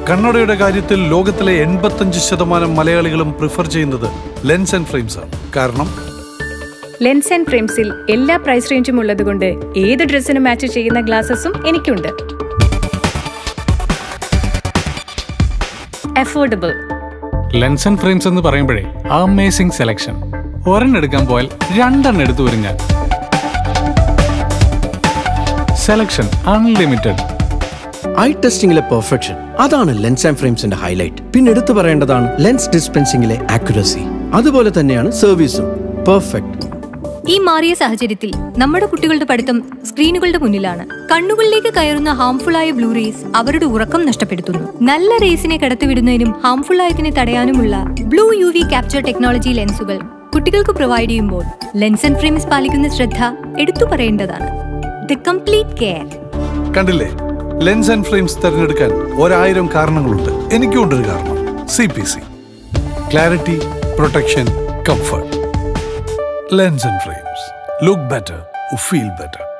കണ്ണടയുടെ കാര്യത്തിൽ ലോകത്തിലെ എൺപത്തഞ്ച് ശതമാനം മലയാളികളും പ്രിഫർ ചെയ്യുന്നത് ലെൻസ് ആൻഡ് ഫ്രെയിംസ് ആണ് കാരണം ലെൻസ് ആൻഡ് ഫ്രെയിംസിൽ എല്ലാ പ്രൈസ് റേഞ്ചും ഉള്ളതുകൊണ്ട് ഏത് ഡ്രസ്സിന് മാച്ച് ചെയ്യുന്ന ഗ്ലാസസും എനിക്കുണ്ട് അഫോർഡബിൾ ലെൻസ് ആൻഡ് ഫ്രെയിംസ് എന്ന് പറയുമ്പോഴേ അമേസിംഗ് സെലക്ഷൻ ഒരെണ്ണം എടുക്കാൻ പോയാൽ രണ്ടെണ്ണം എടുത്തു വരും ഞാൻ സെലക്ഷൻ അൺലിമിറ്റഡ് ഐ ടെസ്റ്റിംഗിലെ പെർഫെക്ഷൻ അതാണ് ലെൻസ് ആൻഡ് ഫ്രെയിംസിന്റെ ഹൈലൈറ്റ് പിന്നെ എടുത്തു പറയേണ്ടതാണ് ലെൻസ് ഡിസ്പെൻസിംഗിലെ ആക്യുറസി അതുപോലെ തന്നെയാണ് സർവീസും പെർഫെക്റ്റ് ഈ മാറിയ സാഹചര്യത്തിൽ നമ്മുടെ കുട്ടികളുടെ പഠിത്തം സ്ക്രീനുകളുടെ മുന്നിലാണ് കണ്ണുകളിലേക്ക് കയറുന്ന ഹാംഫുൾ ആയ ബ്ലൂ റേസ് അവരുടെ ഉറക്കം നഷ്ടപ്പെടുത്തുന്നു നല്ല റേസിനെ കടത്തിവിടുന്നതിനും ഹാംഫുൾ ആയതിനെ തടയാനുമുള്ള blue U V capture technology ലെൻസുകൾ കുട്ടികൾക്ക് പ്രൊവൈഡ് ചെയ്യുമ്പോൾ ലെൻസ് ആൻഡ് ഫ്രെയിംസ് പാലിക്കുന്ന ശ്രദ്ധ എടുത്തു പറയേണ്ടതാണ് ദ കംപ്ലീറ്റ് കെയർ കണ്ടില്ലേ ലെൻസ് ആൻഡ് ഫ്രെയിംസ് തിരഞ്ഞെടുക്കാൻ ഒരായിരം കാരണങ്ങളുണ്ട് എനിക്കും ഉണ്ടൊരു കാരണം C P C clarity protection comfort lens and frames look better feel better